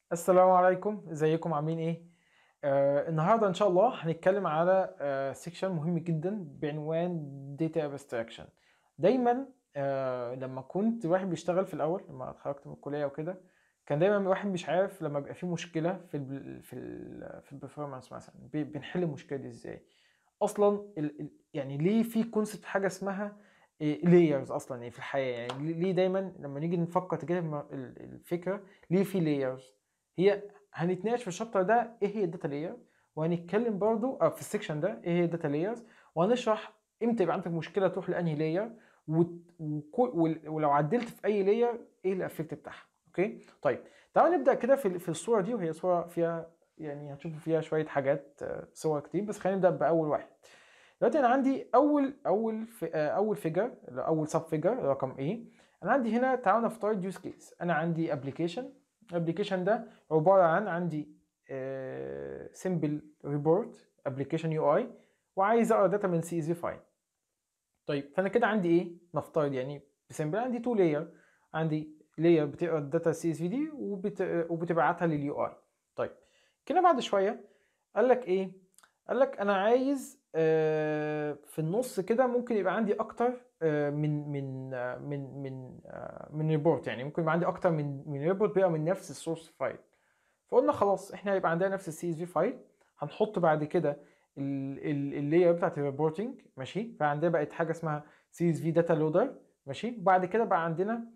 السلام عليكم ازيكم عاملين ايه آه النهارده ان شاء الله هنتكلم على آه سيكشن مهم جدا بعنوان داتا abstraction دايما آه لما كنت واحد بيشتغل في الاول لما اتخرجت من الكليه وكده كان دايما واحد مش عارف لما بيبقى في مشكله في ال في ال في البرفورمانس مثلا بي- بنحل المشكله دي ازاي اصلا ال ال- يعني ليه في كونسبت حاجه اسمها لايرز اصلا يعني في الحياه يعني ليه دايما لما نيجي نفكر تجاه الم- ال- الفكره ليه في لايرز هي هنتناقش في الشابتر ده ايه هي الداتا لاير وهنتكلم برضو أو في السكشن ده ايه هي الداتا لايرز وهنشرح امتى يبقى عندك مشكله تروح لانهي لاير ولو عدلت في اي لاير ايه الافكت بتاعها اوكي طيب تعالوا نبدا كده في في الصوره دي وهي صوره فيها يعني هتشوفوا فيها شويه حاجات آه، صور كتير بس خلينا نبدا باول واحد دلوقتي انا عندي اول اول في اول فيجر اول سب فيجر رقم ايه انا عندي هنا تعالوا نفترض يوز كيس انا عندي ابلكيشن الابلكيشن ده عباره عن عندي سمبل ريبورت ابلكيشن يو اي وعايز اقرا داتا من سي اس في فايل طيب فانا كده عندي ايه نفترض يعني بسمبل عندي تو لاير عندي لاير بتقرا الداتا سي اس في دي وبت... وبتبعتها لليو اي طيب كده بعد شويه قال لك ايه قال لك انا عايز آه، في النص كده ممكن يبقى عندي اكتر آه، من من آه، من من آه، من ريبورت يعني ممكن يبقى عندي اكتر من من ريبورت بيبقى من نفس السورس فايل فقلنا خلاص احنا هيبقى عندنا نفس السي اس في فايل هنحط بعد كده اللاير بتاعت الريبورتنج ماشي فعندنا بقت حاجه اسمها سي اس في داتا لودر ماشي وبعد كده بقى عندنا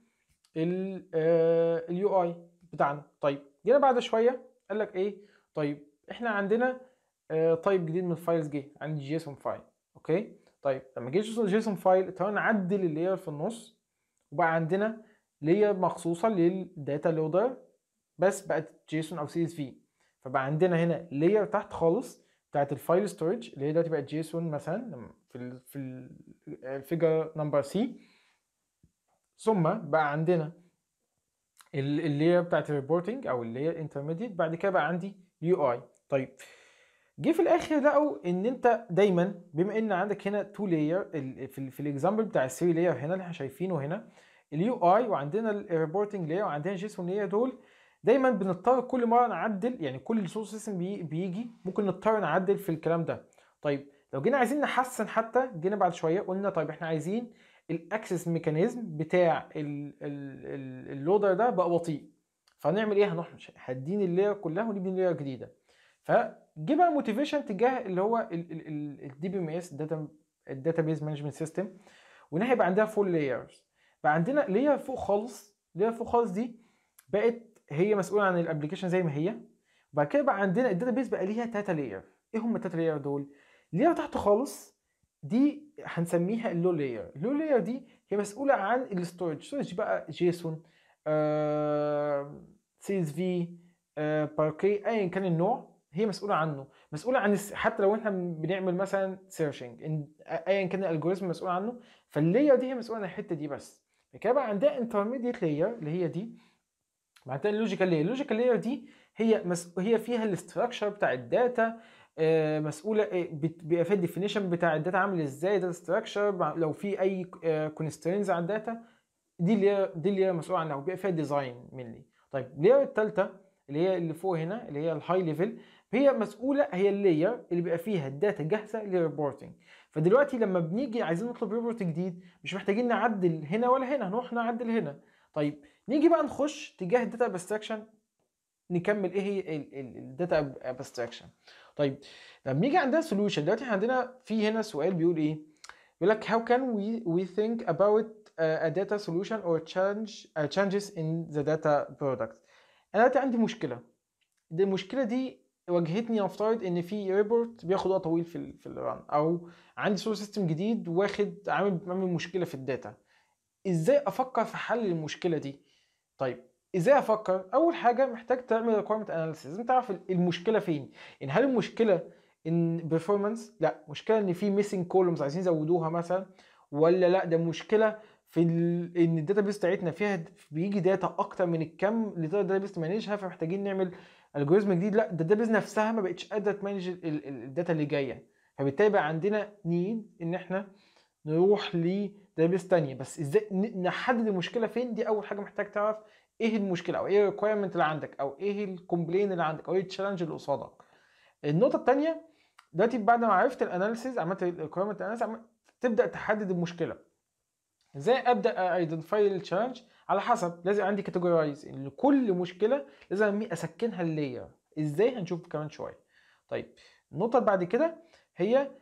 اليو اي بتاعنا طيب جينا بعد شويه قال لك ايه طيب احنا عندنا تايب جديد من الفايلز جه عندي جيسون فايل اوكي طيب لما جه جيسون فايل تعالى نعدل اللاير في النص وبقى عندنا لاير مخصوصه للداتا لودر بس بقت جيسون او سي اس في فبقى عندنا هنا لاير تحت خالص بتاعت الفايل ستورج اللي هي دلوقتي بقت جيسون مثلا لما في ال في الفيجر نمبر سي ثم بقى عندنا اللاير بتاعت الريبورتنج او اللاير انترميديت بعد كده بقى عندي يو اي طيب جه في الاخر لقوا ان انت دايما بما ان عندك هنا تو لاير في ال في الاكزامبل بتاع الثري لاير هنا اللي احنا شايفينه هنا اليو اي وعندنا الريبورتنج لاير وعندنا جيسون لاير دول دايما بنضطر كل مره نعدل يعني كل السورس سيستم بي بيجي ممكن نضطر نعدل في الكلام ده طيب لو جينا عايزين نحسن حتى جينا بعد شويه قلنا طيب احنا عايزين الاكسس ميكانيزم بتاع اللودر ده بقى بطيء فهنعمل ايه هنروح هدين اللاير كلها ونبني لاير جديده فجه بقى موتيفيشن تجاه اللي هو الدي بي ام اس داتا الداتا بيز مانجمنت سيستم وان هيبقى عندها فول لايرز بقى عندنا لاير فوق خالص لاير فوق خالص دي بقت هي مسؤوله عن الابلكيشن زي ما هي وبعد كده بقى عندنا الداتا بيز بقى ليها تاتا لاير ايه هم التاتا لاير دول لاير تحت خالص دي هنسميها اللو لاير اللو لاير دي هي مسؤوله عن الستورج ستورج بقى جيسون سي اس في باركي ايا كان النوع هي مسؤوله عنه مسؤوله عن الس... حتى لو احنا بنعمل مثلا سيرشنج ايا كان الالجوريزم مسؤول عنه فاللاير دي هي مسؤوله عن الحته دي بس كده بقى عندها انترميديت لاير اللي هي دي بعدين اللوجيكال لاير اللوجيكال لاير دي هي مس... هي فيها الاستراكشر بتاع الداتا آه، مسؤوله آه، بت- بيبقى فيها الديفينيشن بتاع الداتا عامل ازاي داتا ستراكشر لو في اي كونسترينز على الداتا دي اللي هي دي اللي هي مسؤول عنها وبيبقى فيها ديزاين مني طيب اللاير الثالثه اللي هي اللي فوق هنا اللي هي الهاي ليفل هي مسؤوله هي اللاير اللي بيبقى فيها الداتا جاهزه للريبورتنج فدلوقتي لما بنيجي عايزين نطلب ريبورت جديد مش محتاجين نعدل هنا ولا هنا هنروح نعدل هنا طيب نيجي بقى نخش تجاه الداتا ابستراكشن نكمل ايه هي الداتا ابستراكشن طيب لما نيجي عندنا سوليوشن دلوقتي احنا عندنا في هنا سؤال بيقول ايه بيقول لك how can we we think about uh, a data solution or change uh, changes in the data product انا دلوقتي عندي مشكله دي المشكله دي واجهتني نفترض ان في ريبورت بياخد وقت طويل في ال في الران او عندي سورس سيستم جديد واخد عامل عامل مشكله في الداتا ازاي افكر في حل المشكله دي طيب ازاي افكر اول حاجه محتاج تعمل ريكويرمنت اناليسيس لازم تعرف المشكله فين يعني هل المشكله ان بيرفورمانس لا مشكله ان في ميسنج كولومز عايزين يزودوها مثلا ولا لا ده مشكله في ال... ان الداتا بيس بتاعتنا فيها بيجي داتا اكتر من الكم اللي تقدر الداتا بيس تمانجها فمحتاجين نعمل الجوريزم جديد لا ده الداتا بيس نفسها ما بقتش قادره تمانج ال- ال- الداتا اللي جايه فبالتالي بقى عندنا نيد ان احنا نروح لداتابيس تانية بس ازاي ن- نحدد المشكله فين دي اول حاجه محتاج تعرف ايه المشكله او ايه الريكويرمنت اللي عندك او ايه الكومبلين اللي عندك او ايه التشالنج اللي قصادك النقطه الثانيه دلوقتي بعد ما عرفت الاناليسيز عملت الريكويرمنت اناليسيز تبدا تحدد المشكله ازاي ابدا ايدنتيفاي التشالنج على حسب لازم عندي كاتيجورايز لكل مشكله لازم اسكنها اللاير ازاي هنشوف كمان شويه طيب النقطه اللي بعد كده هي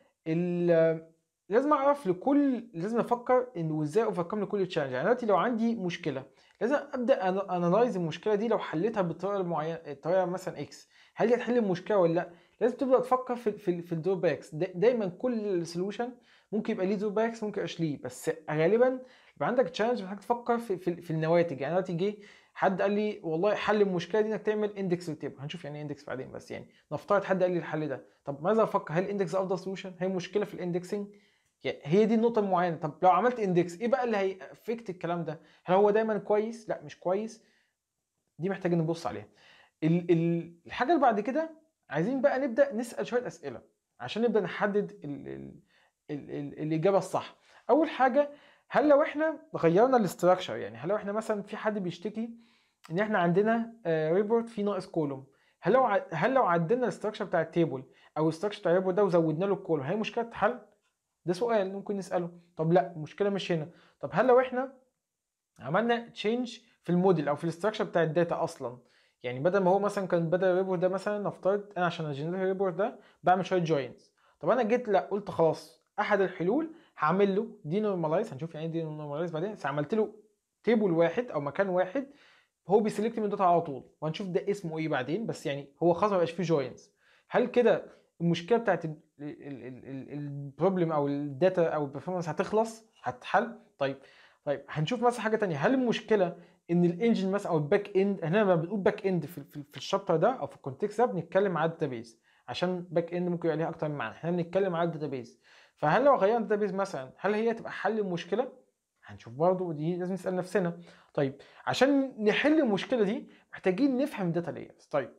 لازم اعرف لكل لازم افكر انه ازاي اوفركم لكل تشالنج يعني دلوقتي لو عندي مشكله لازم ابدا انالايز المشكله دي لو حليتها بالطريقه المعينه الطريقه مثلا اكس هل دي هتحل المشكله ولا لا لازم تبدا تفكر في في, في الدور باكس دايما كل سولوشن ممكن يبقى ليه دور باكس ممكن يبقاش ليه بس غالبا يبقى عندك تشالنج محتاج تفكر في, في, في النواتج يعني دلوقتي جه حد قال لي والله حل المشكله دي انك تعمل اندكس للتيبل هنشوف يعني ايه اندكس بعدين بس يعني نفترض حد قال لي الحل ده طب ماذا افكر هل الاندكس افضل سولوشن هي مشكله في الاندكسنج يعني هي دي النقطه المعينه طب لو عملت اندكس ايه بقى اللي هيأفكت الكلام ده هل هو دايما كويس لا مش كويس دي محتاجين نبص عليها ال ال الحاجه اللي بعد كده عايزين بقى نبدا نسال شويه اسئله عشان نبدا نحدد ال ال ال ال الاجابه الصح اول حاجه هل لو احنا غيرنا الاستراكشر يعني هل لو احنا مثلا في حد بيشتكي ان احنا عندنا ريبورت فيه ناقص كولوم هل لو هل لو عدلنا الاستراكشر بتاع التيبل او الاستراكشر بتاع الريبورت ده وزودنا له الكولوم هي مشكله تتحل ده سؤال ممكن نساله طب لا المشكله مش هنا طب هل لو احنا عملنا تشينج في الموديل او في الاستراكشر بتاع الداتا اصلا يعني بدل ما هو مثلا كان بدل الريبورت ده مثلا نفترض انا عشان اجنريت الريبورت ده بعمل شويه جوينز طب انا جيت لا قلت خلاص احد الحلول هعمل له دي نورماليز هنشوف يعني ايه دي نورماليز بعدين بس عملت له تيبل واحد او مكان واحد هو بيسلكت من الداتا على طول وهنشوف ده اسمه ايه بعدين بس يعني هو خلاص ما بقاش فيه جوينز هل كده المشكله بتاعت البروبلم او الداتا او البرفورمانس هتخلص هتحل طيب طيب هنشوف مثلا حاجه تانية هل المشكله ان الانجن مثلا او الباك اند احنا لما بنقول باك اند في, في, في الشابتر ده او في الكونتكست ده بنتكلم على الداتابيز عشان باك اند ممكن يبقى ليها اكتر من معنى احنا بنتكلم على الداتابيز فهل لو غيرنا الداتابيز مثلا هل هي تبقى حل المشكله هنشوف برضه دي لازم نسال نفسنا طيب عشان نحل المشكله دي محتاجين نفهم الداتا لايرز طيب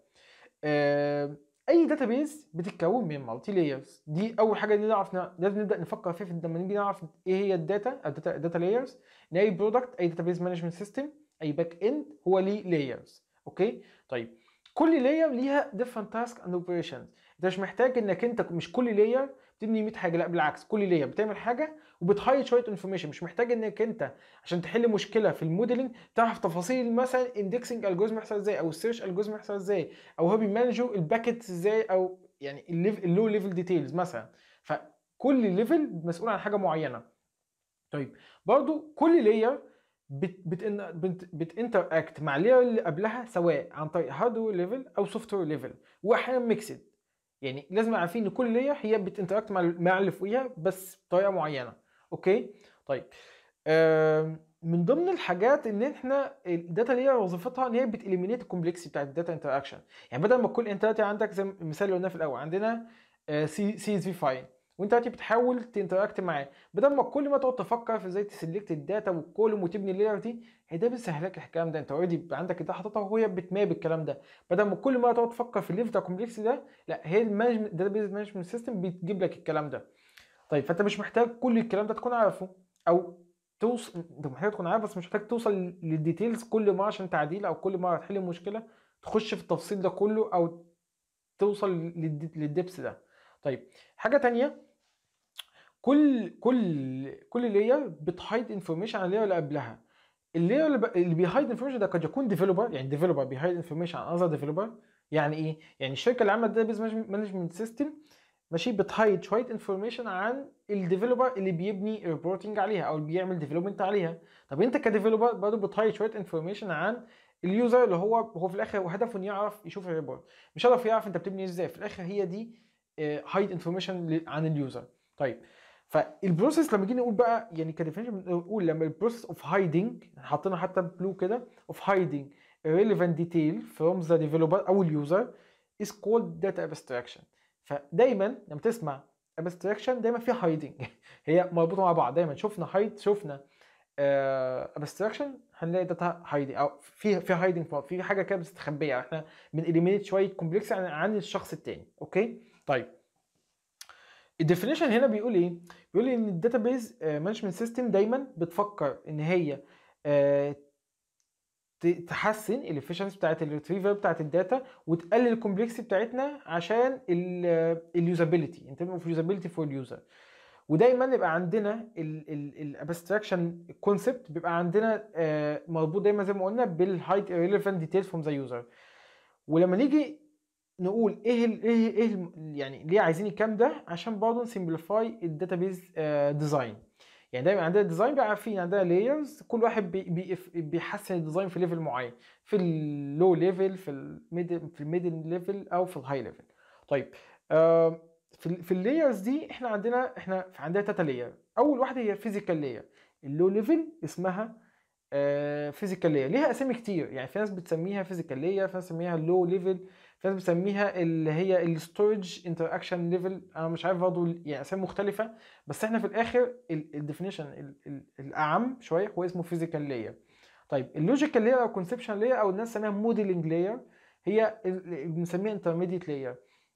آه اي داتابيز بتتكون من مالتي لايرز دي اول حاجه نعرف لازم نبدا نفكر فيها لما نيجي نعرف ايه هي الداتا الداتا, الداتا لايرز ان اي برودكت اي داتابيز مانجمنت سيستم اي باك اند هو ليه لايرز اوكي طيب كل لاير ليها ديفرنت تاسك اند اوبريشنز انت مش محتاج انك انت مش كل لاير بتبني 100 حاجه لا بالعكس كل لاير بتعمل حاجه وبتهايد شويه انفورميشن مش محتاج انك انت عشان تحل مشكله في الموديلنج تعرف تفاصيل مثلا اندكسنج الجوريزم يحصل ازاي او السيرش الجوريزم يحصل ازاي او هو بيمانجوا الباكيتس ازاي او يعني اللو ليفل ديتيلز مثلا فكل ليفل مسؤول عن حاجه معينه طيب برضو كل لاير بت بت بت بتنتر اكت مع اللاير اللي قبلها سواء عن طريق هاردوير ليفل او سوفت وير ليفل واحيانا ميكسد يعني لازم عارفين ان كل لاير هي بتنتراكت مع مع اللي فوقيها بس بطريقه معينه اوكي طيب آه من ضمن الحاجات ان احنا الداتا لاير وظيفتها ان هي بتاليمينيت الكومبلكسيتي بتاعت الداتا انتراكشن يعني بدل ما كل انت دلوقتي عندك زي المثال اللي قلناه في الاول عندنا سي سي اس في فايل وانت دلوقتي بتحاول تنتراكت معاه بدل ما كل ما تقعد تفكر في ازاي تسلكت الداتا والكولوم وتبني اللاير دي هي ده بيسهل لك الكلام ده انت اوريدي عندك الداتا حاططها وهي بتماب الكلام ده بدل ما كل ما تقعد تفكر في الليفل بتاع الكومبلكس ده لا هي المانجمنت داتا بيز مانجمنت سيستم بتجيب لك الكلام ده طيب فانت مش محتاج كل الكلام ده تكون عارفه او توصل انت محتاج تكون عارف بس مش محتاج توصل للديتيلز كل مره عشان تعديل او كل مره تحل مشكله تخش في التفصيل ده كله او توصل للدبس ده طيب حاجه تانية كل كل كل لاير بتهايد انفورميشن عن اللاير اللي قبلها اللاير اللي, ب... اللي بيهايد انفورميشن ده قد يكون ديفلوبر يعني ديفلوبر بيهايد انفورميشن عن اذر ديفلوبر يعني ايه يعني الشركه اللي عملت داتابيز مانجمنت سيستم ماشي بتهايد شويه انفورميشن عن الديفلوبر اللي بيبني ريبورتنج عليها او اللي بيعمل ديفلوبمنت عليها طب انت كديفلوبر برضه بتهايد شويه انفورميشن عن اليوزر اللي هو هو في الاخر هدفه انه يعرف يشوف الريبورت مش هدفه يعرف انت بتبني ازاي في الاخر هي دي هايد انفورميشن عن اليوزر طيب فالبروسيس لما جينا نقول بقى يعني كديفينيشن بنقول لما البروسيس اوف هايدنج حطينا حتى بلو كده اوف هايدنج relevant detail from the developer او اليوزر is called data abstraction فدايما لما تسمع abstraction دايما فيها hiding هي مربوطه مع بعض دايما شفنا هايد شفنا abstraction هنلاقي داتا هايدنج او في في هايدنج في حاجه كده مستخبيه احنا بنeliminate شويه كومبلكس عن, عن الشخص التاني اوكي طيب الديفينيشن هنا بيقول ايه؟ بيقول ان الداتابيز مانجمنت سيستم دايما بتفكر ان هي ت- تحسن الافشنسي بتاعت الريتريفال بتاعت الداتا وتقلل الكومبلكسيتي بتاعتنا عشان اليوزابيلتي انت اوف يوزابيلتي فور اليوزر ودايما يبقى عندنا الابستراكشن كونسبت بيبقى عندنا آه، مربوط دايما زي ما قلنا بالهايت ريليفنت ديتيلز فروم ذا يوزر ولما نيجي نقول ايه ال ايه ايه ال يعني ليه عايزين الكلام ده عشان برضه نسمبليفاي الداتابيز ديزاين يعني دايما عندنا ديزاين بقى عارفين عندنا لايرز كل واحد بي بي بيحسن الديزاين في ليفل معين في اللو ليفل في الميدل في الميدل ليفل او في الهاي ليفل طيب آه في ال في اللايرز دي احنا عندنا احنا عندنا تاتا لاير اول واحده هي فيزيكال لاير اللو ليفل اسمها فيزيكال لاير ليها اسامي كتير يعني في ناس بتسميها فيزيكال لاير في ناس بتسميها لو ليفل في ناس بتسميها اللي هي الستورج انتر اكشن ليفل انا مش عارف برضه يعني اسامي مختلفه بس احنا في الاخر الديفينيشن الاعم شويه هو اسمه فيزيكال لاير طيب اللوجيكال لاير او كونسبشن لاير او الناس تسميها موديلنج لاير هي ال- بنسميها انترميديت لاير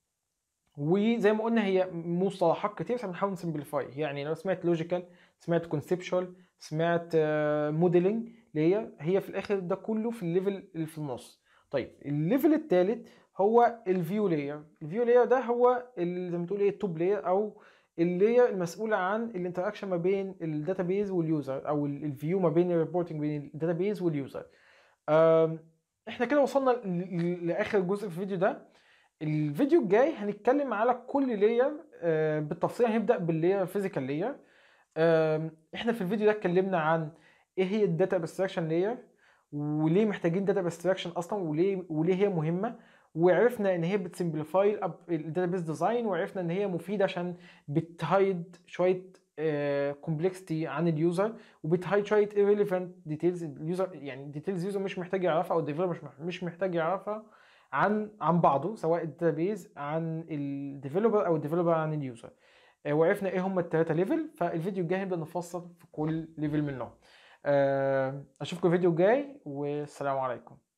وزي ما قلنا هي مصطلحات كتير بس بنحاول نسمبليفاي يعني لو سمعت لوجيكال سمعت كونسبشوال سمعت موديلنج لاير هي في الاخر ده كله في الليفل اللي في النص طيب الليفل الثالث هو الفيو لاير الفيو لاير ده هو اللي زي ما تقول ايه التوب لاير او اللاير المسؤوله عن الانتراكشن ما بين الداتابيز واليوزر او الفيو ما بين الريبورتنج بين الداتابيز واليوزر أم، احنا كده وصلنا ل- ل- لاخر جزء في الفيديو ده الفيديو الجاي هنتكلم على كل لاير بالتفصيل هنبدا باللاير الفيزيكال لاير احنا في الفيديو ده اتكلمنا عن ايه هي الداتا ابستراكشن لاير وليه محتاجين داتا ابستراكشن اصلا وليه وليه هي مهمه وعرفنا ان هي بتسمبليفاي الداتابيس ديزاين وعرفنا ان هي مفيده عشان بتهايد شويه كومبلكسيتي عن اليوزر وبتهايد شويه irrelevant ديتيلز اليوزر يعني ديتيلز اليوزر مش محتاج يعرفها او الديفلوبر مش مح- مش محتاج يعرفها عن عن بعضه سواء الداتابيز عن الديفلوبر او الديفلوبر عن اليوزر آه، وعرفنا ايه هم الثلاثه ليفل فالفيديو الجاي هنبدا نفصل في كل ليفل منهم آه، اشوفكم الفيديو الجاي والسلام عليكم